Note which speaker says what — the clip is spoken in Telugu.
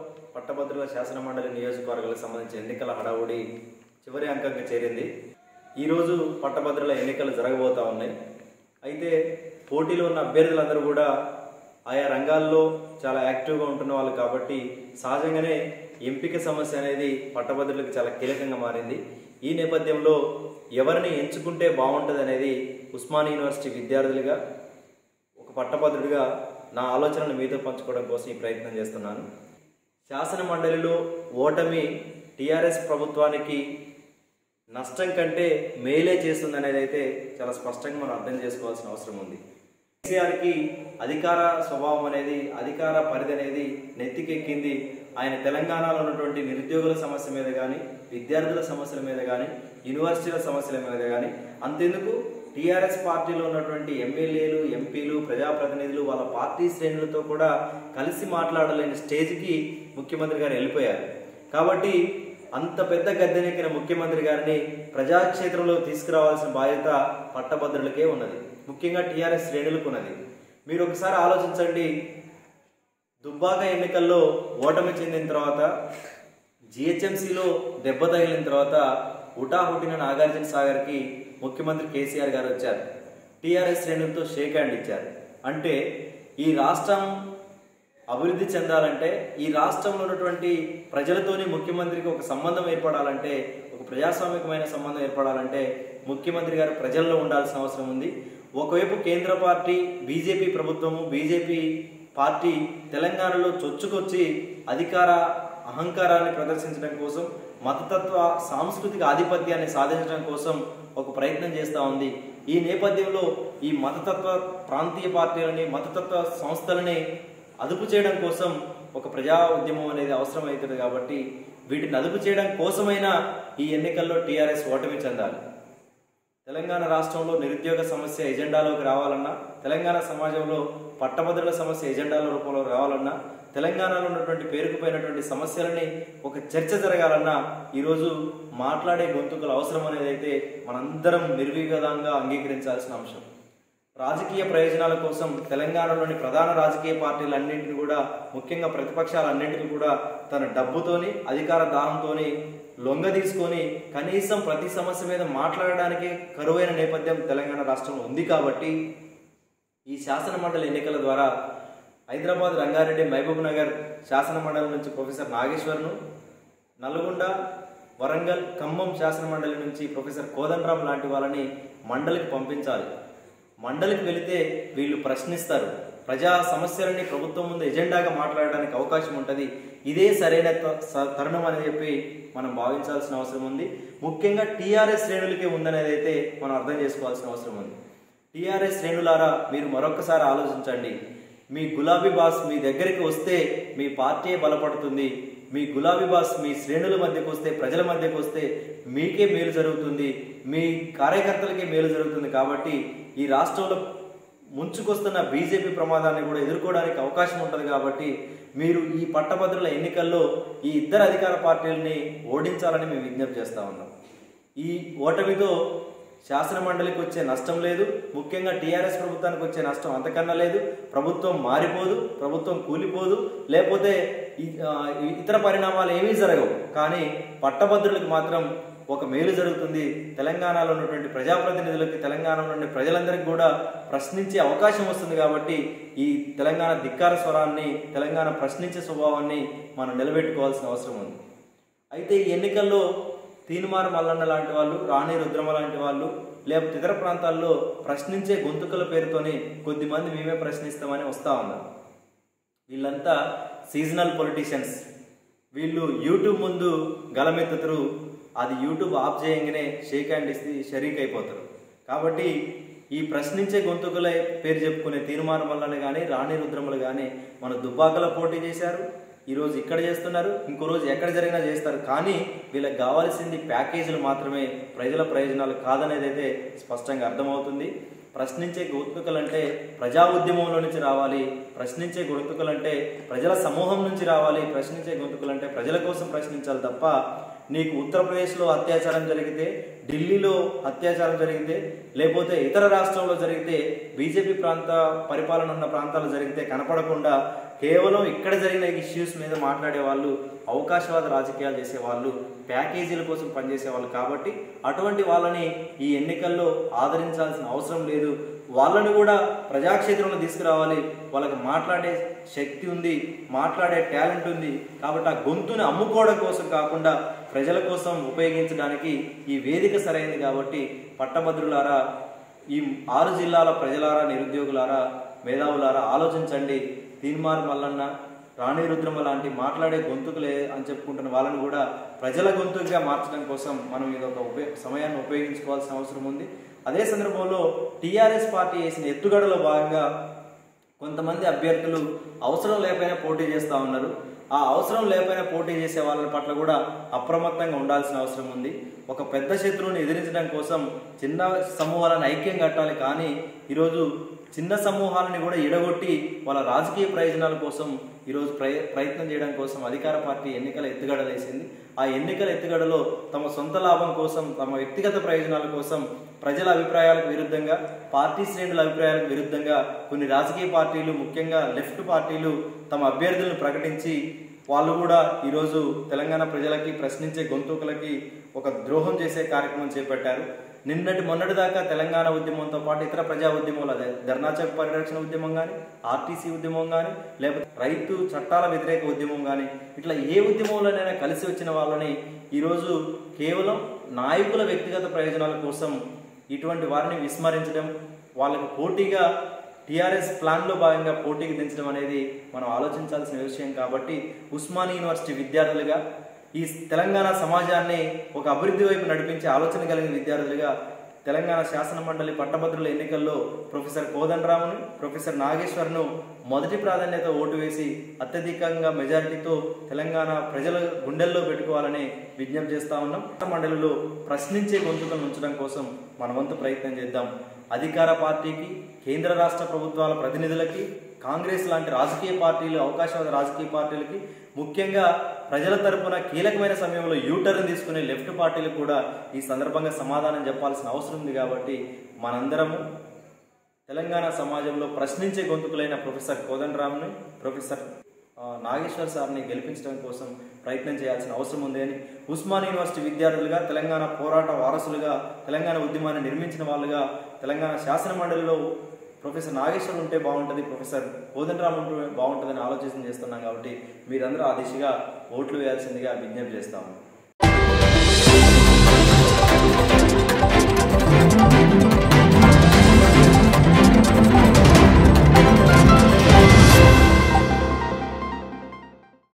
Speaker 1: పట్టభద్రుల శాసనమండలి నియోజకవర్గాలకు సంబంధించిన ఎన్నికల హడావుడి చివరి అంకంకి చేరింది ఈరోజు పట్టభద్రుల ఎన్నికలు జరగబోతా ఉన్నాయి అయితే పోటీలో ఉన్న అభ్యర్థులందరూ కూడా ఆయా రంగాల్లో చాలా యాక్టివ్గా ఉంటున్న వాళ్ళు కాబట్టి సహజంగానే ఎంపిక సమస్య అనేది పట్టభద్రులకు చాలా కీలకంగా మారింది ఈ నేపథ్యంలో ఎవరిని ఎంచుకుంటే బాగుంటుంది అనేది ఉస్మాన్ యూనివర్సిటీ విద్యార్థులుగా ఒక పట్టభద్రుడిగా నా ఆలోచనను మీతో పంచుకోవడం కోసం ఈ ప్రయత్నం చేస్తున్నాను శాసన మండలిలో ఓటమి టీఆర్ఎస్ ప్రభుత్వానికి నష్టం కంటే మేలే చేస్తుంది అనేది అయితే చాలా స్పష్టంగా మనం అర్థం చేసుకోవాల్సిన అవసరం ఉంది కేసీఆర్కి అధికార స్వభావం అనేది అధికార పరిధి అనేది నెత్తికెక్కింది ఆయన తెలంగాణలో ఉన్నటువంటి నిరుద్యోగుల సమస్య మీద కానీ విద్యార్థుల సమస్యల మీద కానీ యూనివర్సిటీల సమస్యల మీద కానీ అంతెందుకు టీఆర్ఎస్ పార్టీలో ఉన్నటువంటి ఎమ్మెల్యేలు ఎంపీలు ప్రజాప్రతినిధులు వాళ్ళ పార్టీ శ్రేణులతో కూడా కలిసి మాట్లాడలేని స్టేజ్కి ముఖ్యమంత్రి గారు వెళ్ళిపోయారు కాబట్టి అంత పెద్ద గద్దెనెక్కిన ముఖ్యమంత్రి గారిని ప్రజాక్షేత్రంలో తీసుకురావాల్సిన బాధ్యత పట్టభద్రులకే ఉన్నది ముఖ్యంగా టీఆర్ఎస్ శ్రేణులకు ఉన్నది మీరు ఒకసారి ఆలోచించండి దుబ్బాక ఎన్నికల్లో ఓటమి చెందిన తర్వాత జిహెచ్ఎంసీలో దెబ్బ తగిలిన తర్వాత హుటాహుటిన నాగార్జున సాగర్కి ముఖ్యమంత్రి కేసీఆర్ గారు వచ్చారు టీఆర్ఎస్ శ్రేణులతో షేక్ హ్యాండ్ ఇచ్చారు అంటే ఈ రాష్ట్రం అభివృద్ధి చెందాలంటే ఈ రాష్ట్రంలో ఉన్నటువంటి ప్రజలతోని ముఖ్యమంత్రికి ఒక సంబంధం ఏర్పడాలంటే ఒక ప్రజాస్వామికమైన సంబంధం ఏర్పడాలంటే ముఖ్యమంత్రి గారు ప్రజల్లో ఉండాల్సిన అవసరం ఉంది ఒకవైపు కేంద్ర పార్టీ బీజేపీ ప్రభుత్వము బీజేపీ పార్టీ తెలంగాణలో చొచ్చుకొచ్చి అధికార అహంకారాన్ని ప్రదర్శించడం కోసం మతతత్వ సాంస్కృతిక ఆధిపత్యాన్ని సాధించడం కోసం ఒక ప్రయత్నం చేస్తూ ఉంది ఈ నేపథ్యంలో ఈ మతతత్వ ప్రాంతీయ పార్టీలని మతతత్వ సంస్థలని అదుపు చేయడం కోసం ఒక ప్రజా ఉద్యమం అనేది అవసరమవుతుంది కాబట్టి వీటిని అదుపు చేయడం కోసమైనా ఈ ఎన్నికల్లో టీఆర్ఎస్ ఓటమి చెందాలి తెలంగాణ రాష్ట్రంలో నిరుద్యోగ సమస్య ఎజెండాలోకి రావాలన్నా తెలంగాణ సమాజంలో పట్టభద్రుల సమస్య ఎజెండాల రూపంలో రావాలన్నా తెలంగాణలో ఉన్నటువంటి పేరుకుపోయినటువంటి సమస్యలని ఒక చర్చ జరగాలన్నా ఈరోజు మాట్లాడే గొంతుకలు అవసరం అనేది అయితే మనందరం నిర్వివాదంగా అంగీకరించాల్సిన అంశం రాజకీయ ప్రయోజనాల కోసం తెలంగాణలోని ప్రధాన రాజకీయ పార్టీలన్నింటినీ కూడా ముఖ్యంగా ప్రతిపక్షాలన్నింటినీ కూడా తన డబ్బుతోని అధికార దాహంతోని లొంగ తీసుకొని కనీసం ప్రతి సమస్య మీద మాట్లాడడానికి కరువైన నేపథ్యం తెలంగాణ రాష్ట్రంలో ఉంది కాబట్టి ఈ శాసన మండలి ఎన్నికల ద్వారా హైదరాబాద్ రంగారెడ్డి మహబూబ్ నగర్ శాసన మండలి నుంచి ప్రొఫెసర్ నాగేశ్వర్ను నల్గొండ వరంగల్ ఖమ్మం శాసన మండలి నుంచి ప్రొఫెసర్ కోదండరామ్ లాంటి వాళ్ళని మండలికి పంపించాలి మండలికి వెళితే వీళ్ళు ప్రశ్నిస్తారు ప్రజా సమస్యలని ప్రభుత్వం ముందు ఎజెండాగా మాట్లాడడానికి అవకాశం ఉంటుంది ఇదే సరైన త- స- తరుణం అని చెప్పి మనం భావించాల్సిన అవసరం ఉంది ముఖ్యంగా టీఆర్ఎస్ శ్రేణులకే ఉందనేది అయితే మనం అర్థం చేసుకోవాల్సిన అవసరం ఉంది టీఆర్ఎస్ శ్రేణులారా మీరు మరొకసారి ఆలోచించండి మీ గులాబీ బాస్ మీ దగ్గరికి వస్తే మీ పార్టీ బలపడుతుంది మీ గులాబీ బాస్ మీ శ్రేణుల మధ్యకు వస్తే ప్రజల మధ్యకు వస్తే మీకే మేలు జరుగుతుంది మీ కార్యకర్తలకే మేలు జరుగుతుంది కాబట్టి ఈ రాష్ట్రంలో ముంచుకొస్తున్న బీజేపీ ప్రమాదాన్ని కూడా ఎదుర్కోవడానికి అవకాశం ఉంటుంది కాబట్టి మీరు ఈ పట్టభద్రుల ఎన్నికల్లో ఈ ఇద్దరు అధికార పార్టీలని ఓడించాలని మేము విజ్ఞప్తి చేస్తా ఉన్నాం ఈ ఓటమితో శాసన మండలికి వచ్చే నష్టం లేదు ముఖ్యంగా టీఆర్ఎస్ ప్రభుత్వానికి వచ్చే నష్టం అంతకన్నా లేదు ప్రభుత్వం మారిపోదు ప్రభుత్వం కూలిపోదు లేకపోతే ఈ- ఆ, ఈ- ఇతర పరిణామాలు ఏమీ జరగవు కానీ పట్టభద్రులకు మాత్రం ఒక మేలు జరుగుతుంది తెలంగాణలో ఉన్నటువంటి ప్రజాప్రతినిధులకి తెలంగాణలో ఉన్న ప్రజలందరికీ కూడా ప్రశ్నించే అవకాశం వస్తుంది కాబట్టి ఈ తెలంగాణ ధిక్కార స్వరాన్ని తెలంగాణ ప్రశ్నించే స్వభావాన్ని మనం నిలబెట్టుకోవాల్సిన అవసరం ఉంది అయితే ఈ ఎన్నికల్లో తీనుమారు మల్లన్న లాంటి వాళ్ళు రాణి రుద్రమ లాంటి వాళ్ళు లేకపోతే ఇతర ప్రాంతాల్లో ప్రశ్నించే గొంతుకల పేరుతోని కొద్దిమంది మేమే ప్రశ్నిస్తామని వస్తా ఉన్నారు వీళ్ళంతా సీజనల్ పొలిటీషియన్స్ వీళ్ళు యూట్యూబ్ ముందు గలమెత్తుతారు అది యూట్యూబ్ ఆఫ్ చేయంగానే షేక్ హ్యాండ్ ఇస్తే షరీక్ అయిపోతారు కాబట్టి ఈ ప్రశ్నించే గొంతుకుల పేరు చెప్పుకునే తీర్మానం వల్లనే కానీ రాణి రుద్రములు కానీ మన దుబ్బాకలో పోటీ చేశారు ఈరోజు ఇక్కడ చేస్తున్నారు ఇంకో రోజు ఎక్కడ జరిగినా చేస్తారు కానీ వీళ్ళకి కావాల్సింది ప్యాకేజీలు మాత్రమే ప్రజల ప్రయోజనాలు కాదనేది అయితే స్పష్టంగా అర్థమవుతుంది ప్రశ్నించే గొంతుకలంటే ప్రజా ఉద్యమంలో నుంచి రావాలి ప్రశ్నించే గొంతుకలంటే ప్రజల సమూహం నుంచి రావాలి ప్రశ్నించే గొంతుకలంటే ప్రజల కోసం ప్రశ్నించాలి తప్ప నీకు ఉత్తరప్రదేశ్లో అత్యాచారం జరిగితే ఢిల్లీలో అత్యాచారం జరిగితే లేకపోతే ఇతర రాష్ట్రంలో జరిగితే బీజేపీ ప్రాంత పరిపాలన ఉన్న ప్రాంతాలు జరిగితే కనపడకుండా కేవలం ఇక్కడ జరిగిన ఇష్యూస్ మీద మాట్లాడే వాళ్ళు అవకాశవాద రాజకీయాలు చేసే వాళ్ళు ప్యాకేజీల కోసం పనిచేసే వాళ్ళు కాబట్టి అటువంటి వాళ్ళని ఈ ఎన్నికల్లో ఆదరించాల్సిన అవసరం లేదు వాళ్ళని కూడా ప్రజాక్షేత్రంలో తీసుకురావాలి వాళ్ళకి మాట్లాడే శక్తి ఉంది మాట్లాడే టాలెంట్ ఉంది కాబట్టి ఆ గొంతుని అమ్ముకోవడం కోసం కాకుండా ప్రజల కోసం ఉపయోగించడానికి ఈ వేదిక సరైంది కాబట్టి పట్టభద్రులారా ఈ ఆరు జిల్లాల ప్రజలారా నిరుద్యోగులారా మేధావులారా ఆలోచించండి తీన్మార్ మల్లన్న రాణి రుద్రమ లాంటి మాట్లాడే గొంతుకులే అని చెప్పుకుంటున్న వాళ్ళని కూడా ప్రజల గొంతుకుగా మార్చడం కోసం మనం ఇది ఒక ఉపయోగ సమయాన్ని ఉపయోగించుకోవాల్సిన అవసరం ఉంది అదే సందర్భంలో టీఆర్ఎస్ పార్టీ వేసిన ఎత్తుగడలో భాగంగా కొంతమంది అభ్యర్థులు అవసరం లేకపోయినా పోటీ చేస్తూ ఉన్నారు ఆ అవసరం లేకపోయినా పోటీ చేసే వాళ్ళ పట్ల కూడా అప్రమత్తంగా ఉండాల్సిన అవసరం ఉంది ఒక పెద్ద శత్రువుని ఎదిరించడం కోసం చిన్న సమూహాలను ఐక్యం కట్టాలి కానీ ఈరోజు చిన్న సమూహాలని కూడా ఎడగొట్టి వాళ్ళ రాజకీయ ప్రయోజనాల కోసం ఈరోజు ప్రయ ప్రయత్నం చేయడం కోసం అధికార పార్టీ ఎన్నికల ఎత్తుగడలు వేసింది ఆ ఎన్నికల ఎత్తుగడలో తమ సొంత లాభం కోసం తమ వ్యక్తిగత ప్రయోజనాల కోసం ప్రజల అభిప్రాయాలకు విరుద్ధంగా పార్టీ శ్రేణుల అభిప్రాయాలకు విరుద్ధంగా కొన్ని రాజకీయ పార్టీలు ముఖ్యంగా లెఫ్ట్ పార్టీలు తమ అభ్యర్థులను ప్రకటించి వాళ్ళు కూడా ఈరోజు తెలంగాణ ప్రజలకి ప్రశ్నించే గొంతుకులకి ఒక ద్రోహం చేసే కార్యక్రమం చేపట్టారు నిన్నటి మొన్నటి దాకా తెలంగాణ ఉద్యమంతో పాటు ఇతర ప్రజా ఉద్యమాలు అదే ధర్నాచక్ పరిరక్షణ ఉద్యమం కానీ ఆర్టీసీ ఉద్యమం కానీ లేకపోతే రైతు చట్టాల వ్యతిరేక ఉద్యమం కానీ ఇట్లా ఏ ఉద్యమంలోనైనా కలిసి వచ్చిన వాళ్ళని ఈరోజు కేవలం నాయకుల వ్యక్తిగత ప్రయోజనాల కోసం ఇటువంటి వారిని విస్మరించడం వాళ్ళకు పోటీగా టీఆర్ఎస్ ప్లాన్లో భాగంగా పోటీకి దించడం అనేది మనం ఆలోచించాల్సిన విషయం కాబట్టి ఉస్మానియా యూనివర్సిటీ విద్యార్థులుగా ఈ తెలంగాణ సమాజాన్ని ఒక అభివృద్ధి వైపు నడిపించే ఆలోచన కలిగిన విద్యార్థులుగా తెలంగాణ శాసన మండలి పట్టభద్రుల ఎన్నికల్లో ప్రొఫెసర్ కోదండరామును ప్రొఫెసర్ నాగేశ్వర్ను మొదటి ప్రాధాన్యత ఓటు వేసి అత్యధికంగా మెజారిటీతో తెలంగాణ ప్రజల గుండెల్లో పెట్టుకోవాలని విజ్ఞప్తి చేస్తా ఉన్నాం మండలిలో ప్రశ్నించే గొంతుకలను ఉంచడం కోసం మన వంతు ప్రయత్నం చేద్దాం అధికార పార్టీకి కేంద్ర రాష్ట్ర ప్రభుత్వాల ప్రతినిధులకి కాంగ్రెస్ లాంటి రాజకీయ పార్టీలు అవకాశవాద రాజకీయ పార్టీలకి ముఖ్యంగా ప్రజల తరపున కీలకమైన సమయంలో యూటర్న్ తీసుకునే లెఫ్ట్ పార్టీలకు కూడా ఈ సందర్భంగా సమాధానం చెప్పాల్సిన అవసరం ఉంది కాబట్టి మనందరము తెలంగాణ సమాజంలో ప్రశ్నించే గొంతుకులైన ప్రొఫెసర్ కోదండరామ్ని ప్రొఫెసర్ ఆ, నాగేశ్వర్ సార్ని గెలిపించడం కోసం ప్రయత్నం చేయాల్సిన అవసరం ఉంది అని ఉస్మాన్ యూనివర్సిటీ విద్యార్థులుగా తెలంగాణ పోరాట వారసులుగా తెలంగాణ ఉద్యమాన్ని నిర్మించిన వాళ్ళుగా తెలంగాణ శాసన మండలిలో ప్రొఫెసర్ నాగేశ్వర్ ఉంటే బాగుంటుంది ప్రొఫెసర్ కోదండరామ్ ఉంటే బాగుంటుందని ఆలోచన చేస్తున్నాం కాబట్టి మీరందరూ ఆ దిశగా ఓట్లు వేయాల్సిందిగా విజ్ఞప్తి చేస్తాము